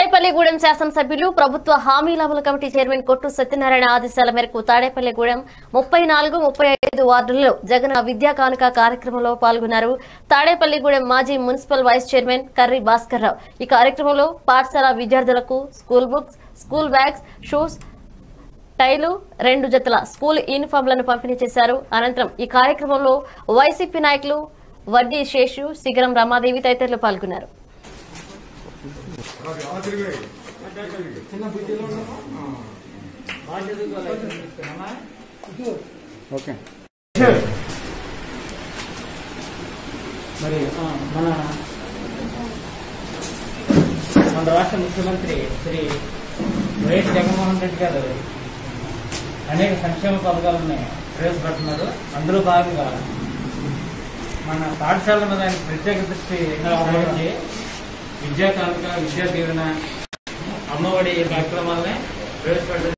తాడేపల్లిగూడెం శాసనసభ్యులు ప్రభుత్వ హామీల అమలు కమిటీ చైర్మన్ కొట్టు సత్యనారాయణ ఆదేశాల మేరకు తాడేపల్లిగూడెం ముప్పై నాలుగు ముప్పై ఐదు వార్డులలో జగన్ విద్యా కానుక కార్యక్రమంలో పాల్గొన్నారు తాడేపల్లిగూడెం మాజీ municipal vice chairman Karri Bhaskar Rao ఈ కార్యక్రమంలో పాఠశాల విద్యార్థులకు school books school bags shoes టైలు రెండు జతల స్కూల్ యూనిఫామ్లను పంపిణీ చేశారు అనంతరం ఈ కార్యక్రమంలో వైసీపీ నాయకులు వడ్డీ శేషు శిఖరం రమాదేవి తదితరులు పాల్గొన్నారు ఓకే మరి ఆ, మన మన రాష్ట్ర ముఖ్యమంత్రి శ్రీ వైఎస్ జగన్మోహన్ రెడ్డి గారు అనేక సంక్షేమ పథకాలని ప్రవేశపెడుతున్నారు అందులో భాగంగా మన పాఠశాల మీద ఆయన ప్రత్యేక దృష్టి వహించి విద్యా కానుక విద్యా దీవెన అమ్మఒడి ఈ కార్యక్రమాలని ప్రవేశపెట్టడం